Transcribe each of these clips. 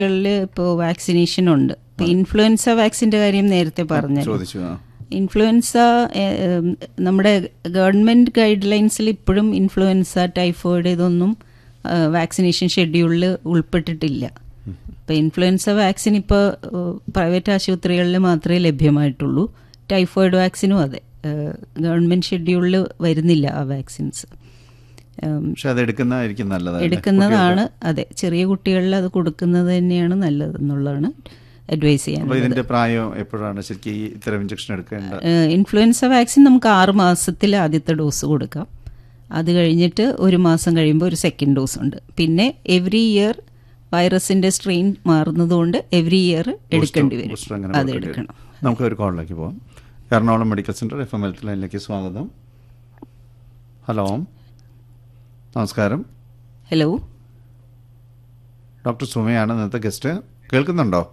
കളില് ഇപ്പോൾ വാക്സിനേഷൻ ഉണ്ട് ഇപ്പൊ ഇൻഫ്ലുവൻസ വാക്സിന്റെ കാര്യം നേരത്തെ പറഞ്ഞു ചോദിച്ചു ആ. ഇൻഫ്ലുവൻസ ഏഹ്, നമ്മുടെ ഗവൺമെന്റ് ഗൈഡ് ലൈൻസിൽ ഇപ്പോഴും ഇൻഫ്ലുവൻസ ടൈഫോയിഡ് ഇതൊന്നും വാക്സിനേഷൻ ഷെഡ്യൂളിൽ ഉൾപ്പെട്ടിട്ടില്ല ഇപ്പം ഇൻഫ്ലുവൻസ വാക്സിൻ ഇപ്പോൾ പ്രൈവറ്റ് ആശുപത്രികളിൽ മാത്രമേ ലഭ്യമായിട്ടുള്ളൂ ടൈഫോയിഡ് വാക്സിനും അതെ ഗവൺമെന്റ് ഷെഡ്യൂളിൽ വരുന്നില്ല ആ വാക്സിൻസ് ഉം, പക്ഷെ അത് എടുക്കുന്നതായിരിക്കും നല്ലത് അല്ലേ? എടുക്കുന്നതാണ് അതെ ചെറിയ കുട്ടികളിൽ അത് കൊടുക്കുന്നത് തന്നെയാണ് നല്ലത് എന്നുള്ളതാണ് അഡ്വൈസ് ചെയ്യാൻ അപ്പൊ ഇതിന്റെ പ്രായം എപ്പോഴാണ് ശരിക്കും ഈ ഇത്തരം ഇഞ്ചക്ഷൻ എടുക്കേണ്ട ഇൻഫ്ലുവൻസ വാക്സിൻ നമുക്ക് ആറ് മാസത്തിൽ ആദ്യത്തെ ഡോസ് കൊടുക്കാം അത് കഴിഞ്ഞിട്ട് ഒരു മാസം കഴിയുമ്പോൾ ഒരു സെക്കൻഡ് ഡോസ് ഉണ്ട് പിന്നെ എവറി ഇയർ വൈറസിന്റെ സ്ട്രെയിൻ മാറുന്നതുകൊണ്ട് എവറി ഇയർ എടുക്കേണ്ടി വരും ബൂസ്റ്റർ അങ്ങനെ അത് കൊടുക്കേണ്ടി എടുക്കണം വരും. നമുക്ക് ഒരു കോളിലേക്ക് പോവാം Ernakulam medical centre F M health ലൈനിലേക്ക് സ്വാഗതം ഹലോ നമസ്കാരം ഹലോ ഡോക്ടർ സുമയാണ് ഇന്നത്തെ ഗസ്റ്റ് കേൾക്കുന്നുണ്ടോ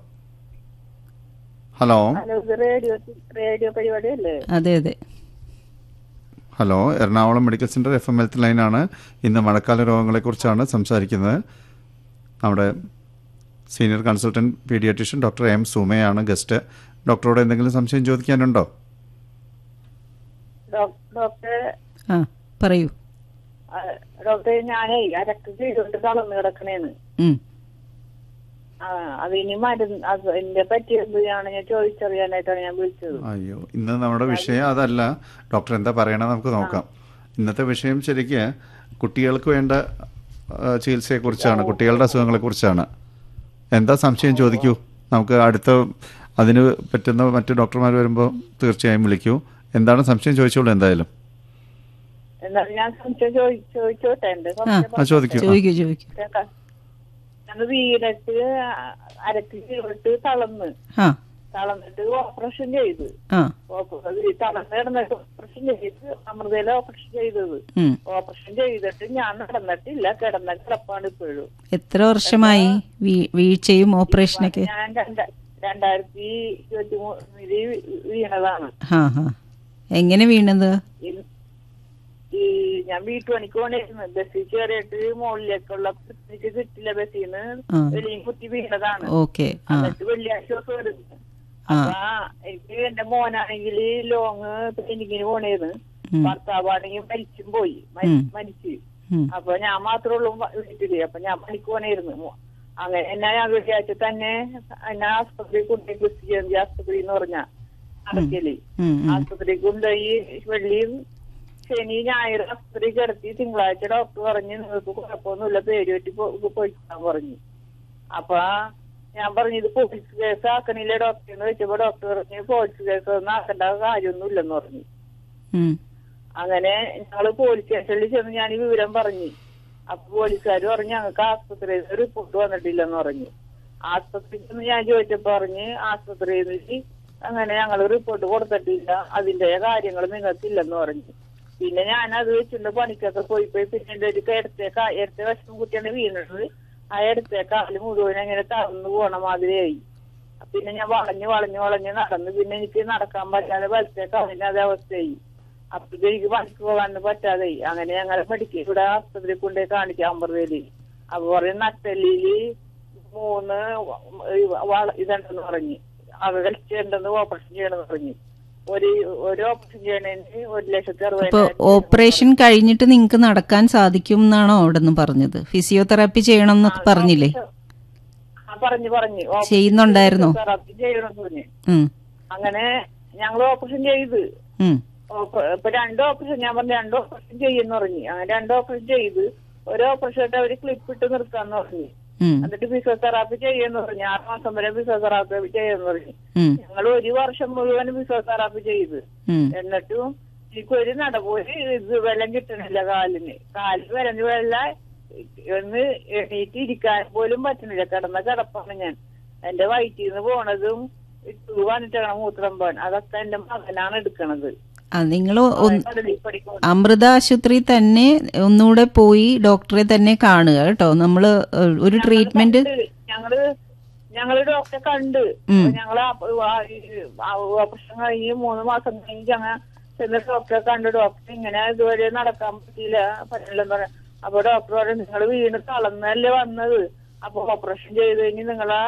ഹലോ ഹലോ ഇത് റേഡിയോ റേഡിയോ പരിപാടിയല്ലേ അതെ അതെ hello Ernakulam medical centre F M health ലൈനാണ് ഇന്ന് മഴക്കാല രോഗങ്ങളെക്കുറിച്ചാണ് സംസാരിക്കുന്നത് നമ്മുടെ senior consultant paediatrician doctor M സുമയാണ് ഗസ്റ്റ് ഡോക്ടറോട് എന്തെങ്കിലും സംശയം ചോദിക്കാനുണ്ടോ ഡോക്- ഡോക്ടറെ ആ പറയൂ ആ, ഡോക്ടറെ ഞാനേ അരക്ക് കീഴോട്ട് തളർന്നു കിടക്കണേന്ന് ഉം. ആ അതിന് മരുന്ന് അത് എന്റെ പറ്റിയാണ് ഞാൻ ചോദിച്ചറിയാനായിട്ടാണ് ഞാൻ വിളിച്ചത് അയ്യോ ഇന്ന് നമ്മുടെ വിഷയം അതല്ല ഡോക്ടർ എന്താ പറയണത് നമുക്ക് നോക്കാം ഇന്നത്തെ വിഷയം ശരിക്ക് കുട്ടികൾക്ക് വേണ്ട ആ, ചികിത്സയെക്കുറിച്ചാണ് കുട്ടികളുടെ അസുഖങ്ങളെക്കുറിച്ചാണ് എന്താ സംശയം ചോദിക്കൂ നമുക്ക് അടുത്ത അതിന് പറ്റുന്ന മറ്റു ഡോക്ടർമാർ വരുമ്പോൾ തീർച്ചയായും വിളിക്കൂ എന്താണ് സംശയം ചോദിച്ചോളൂ എന്തായാലും എന്നാലും ഞാൻ സംശയം ചോദി- ചോദിച്ചോട്ടെ എന്റെ ആ ചോദിക്കൂ ആ. ചോദിക്കൂ ചോദിക്കൂ ഞങ്ങൾ വീണിട്ട് അരക്ക് കീഴോട്ട് തളർന്ന് ആ തളർന്നിട്ട് ഓപ്പറേഷൻ ചെയ്ത് ആ ഓപ്പ- ഈ തളർന്ന് കിടന്നിട്ട് ഓപ്പറേഷൻ ചെയ്ത് അമൃതയിലെ ഓപ്പറേഷൻ ചെയ്തത് ഉം. ഓപ്പറേഷൻ ചെയ്തിട്ട് ഞാൻ നടന്നിട്ടില്ല കിടന്ന കിടപ്പാണ് ഇപ്പോഴും എത്ര വർഷമായി വീ- വീഴ്ചയും ഓപ്പറേഷനൊക്കെ ഞാൻ രണ്ട- രണ്ടായിരത്തി ഇരുപത്തി മൂന്നില് വീണതാണ് ആ ഹാ എങ്ങനെ വീണത് ഈ- ഈ ഞാൻ വീട്ടുപണിക്ക് പോണായിരുന്നു ബസ്സിൽ കയറിയിട്ട് മുകളിലേക്കുള്ള എനിക്ക് കിട്ടില്ല ബസ്സിൽ നിന്ന് ആ. വെളിയും കുത്തി വീണതാണ് ഓക്കെ ആ എന്നിട്ട് വെള്ളിയാഴ്ച ദിവസം വരുന്നു അപ്പൊ എനിക്ക് എന്റെ മോനാണെങ്കിൽ ലോങ് ക്ലിനിക്കിന് പോണേന്ന് ഉം. ഭർത്താവാണെങ്കിൽ മരിച്ചും പോയി മരി- ഉം. മരിച്ചു ഉം. അപ്പൊ ഞാൻ മാത്രമേ ഉള്ളൂ വ- വീട്ടില് അപ്പൊ ഞാൻ പണിക്ക് പോണായിരുന്നു മോ- അങ്ങനെ എന്നാ ഞാൻ വെള്ളിയാഴ്ച തന്നെ എന്നെ ആസ്പത്രി കൊണ്ടുപോയി ക്രിസ്ത്യൻ ആസ്പത്രി എന്ന് പറഞ്ഞ അടക്കല് ഉം, ഉം. ആസ്പത്രി കൊണ്ടുപോയി വെള്ളിയും ശനി ഞായർ ആസ്പത്രി കിടത്തി തിങ്കളാഴ്ച ഡോക്ടർ പറഞ്ഞ് നിങ്ങൾക്ക് കുഴപ്പമൊന്നുമില്ല പേര് പറ്റി പോയിക്കാൻ പറഞ്ഞു അപ്പൊ ഞാൻ പറഞ്ഞു ഇത് പോലീസ് കേസ് ആക്കണില്ലേ ഡോക്ടർ എന്ന് വെച്ചപ്പോ ഡോക്ടർ പറഞ്ഞു പോലീസ് കേസ് ഒന്നും ആക്കേണ്ട കാര്യമൊന്നുമില്ലെന്ന് പറഞ്ഞു ഉം. അങ്ങനെ ഞങ്ങള് പോലീസ് സ്റ്റേഷനിൽ ചെന്ന് ഞാൻ ഈ വിവരം പറഞ്ഞു അപ്പൊ പോലീസുകാർ പറഞ്ഞു ഞങ്ങൾക്ക് ആസ്പത്രിയിൽ നിന്ന് റിപ്പോർട്ട് വന്നിട്ടില്ലെന്ന് പറഞ്ഞു ആസ്പത്രിയിൽ നിന്ന് ഞാൻ ചോദിച്ചപ്പോ പറഞ്ഞ് ആസ്പത്രിയിൽ നിന്ന് അങ്ങനെ ഞങ്ങൾ റിപ്പോർട്ട് കൊടുത്തിട്ടില്ല അതിന്റെ കാര്യങ്ങൾ നിങ്ങൾക്കില്ലെന്ന് പറഞ്ഞു പിന്നെ ഞാൻ അത് വെച്ചിട്ട് പണിക്കൊക്കെ പോയി പോയി പിന്നെ എന്റെ ഒരു ഇടത്തെ കാ- ഇടത്തെ വശം കുട്ടിയാണ് വീണത് ആ ഇടത്തെ കാല് മുഴുവൻ അങ്ങനെ തളർന്നു പോണ മാതിരിയായി പിന്നെ ഞാൻ വളഞ്ഞ് വളഞ്ഞ് വളഞ്ഞ് നടന്നു പിന്നെ എനിക്ക് നടക്കാൻ പറ്റാതെ വലത്തെ കാലിന് അതേ അവസ്ഥയായി അപ്പൊ ഇത് എനിക്ക് പണിക്ക് പോകാൻ പറ്റാതെ അങ്ങനെ ഞങ്ങൾ മെഡിക്കൽ ഇവിടെ ആസ്പത്രി കൊണ്ടുപോയി കാണിക്കാം അമ്പർവേലി അപ്പൊ പറയും നട്ടല്ലിയില് മൂന്ന് ഈ വള- ഇതുണ്ടെന്ന് പറഞ്ഞു അകൽച്ചുണ്ടെന്ന് ഓപ്പറേഷൻ ചെയ്യണമെന്ന് പറഞ്ഞു ഒരു ഒരു ഓപ്പറേഷൻ ചെയ്യണതിന് ഒരു ലക്ഷത്തി അപ്പൊ അറുപതിനായിരം ഓപ്പറേഷൻ കഴിഞ്ഞിട്ട് നിങ്ങൾക്ക് നടക്കാൻ സാധിക്കും എന്നാണോ അവിടെ നിന്ന് പറഞ്ഞത് ഫിസിയോതെറാപ്പി ചെയ്യണം എന്നൊക്കെ പറഞ്ഞില്ലേ ആ, പറഞ്ഞു പറഞ്ഞു ഓപ്പറേഷൻ ചെയ്യുന്നുണ്ടായിരുന്നോ? തെറാപ്പി ചെയ്യണമെന്ന് പറഞ്ഞു ഉം. അങ്ങനെ ഞങ്ങൾ ഓപ്പറേഷൻ ചെയ്ത് ഉം. ഓപ്പ- ഇപ്പൊ രണ്ട് ഓപ്പറേഷൻ ഞാൻ പറഞ്ഞു രണ്ട് ഓപ്പറേഷൻ ചെയ്യുന്ന പറഞ്ഞു അങ്ങനെ രണ്ട് ഓപ്പറേഷൻ ചെയ്ത് ഒരു ഓപ്പറേഷൻ ആയിട്ട് അവര് ക്ലിപ്പ് ഇട്ട് നിർത്താന്ന് പറഞ്ഞു ഉം. എന്നിട്ട് ഫിസിയോതെറാപ്പി ചെയ്യുന്ന പറഞ്ഞു ആറ് മാസം വരെ ഫിസിയോതെറാപ്പി ചെയ്യുന്ന പറഞ്ഞു ഉം. ഞങ്ങൾ ഒരു വർഷം മുഴുവൻ ഫിസിയോതെറാപ്പി ചെയ്ത് ഉം. എന്നിട്ടും എനിക്ക് ഒരു നടപോല് ഇത് വെള്ളം കിട്ടണില്ല കാലിന് കാലിന് വരഞ്ഞ് വെള്ള ഒന്ന് എണീറ്റ് ഇരിക്കാൻ പോലും പറ്റണില്ല കിടന്ന കിടപ്പാണ് ഞാൻ എന്റെ വയറ്റിൽ നിന്ന് പോണതും ഇട്ടു വന്നിട്ടാണ് മൂത്രം പോൻ അതൊക്കെ എന്റെ മകനാണ് എടുക്കണത് ആ നിങ്ങൾ കടലിൽ പഠിക്കും അമൃത ആശുപത്രി തന്നെ ഒന്നുകൂടെ പോയി ഡോക്ടറെ തന്നെ കാണുക കേട്ടോ നമ്മള് ഏഹ്, ഒരു ട്രീറ്റ്മെന്റ് ഞങ്ങള് ഞങ്ങള് ഡോക്ടറെ കണ്ട് ഉം. ഞങ്ങള് ഓപ്പറേഷൻ കഴിഞ്ഞ് മൂന്ന് മാസം കഴിഞ്ഞ് ഞങ്ങൾ ചെന്ന് ഡോക്ടറെ കണ്ട് ഡോക്ടർ ഇങ്ങനെ ഇതുവരെ നടക്കാൻ പറ്റിയില്ല പറ്റില്ലെന്ന് പറയാം അപ്പൊ ഡോക്ടർ പറഞ്ഞു നിങ്ങൾ വീണ് തളർന്നല്ലേ വന്നത് അപ്പൊ ഓപ്പറേഷൻ ചെയ്ത് കഴിഞ്ഞ് നിങ്ങളെ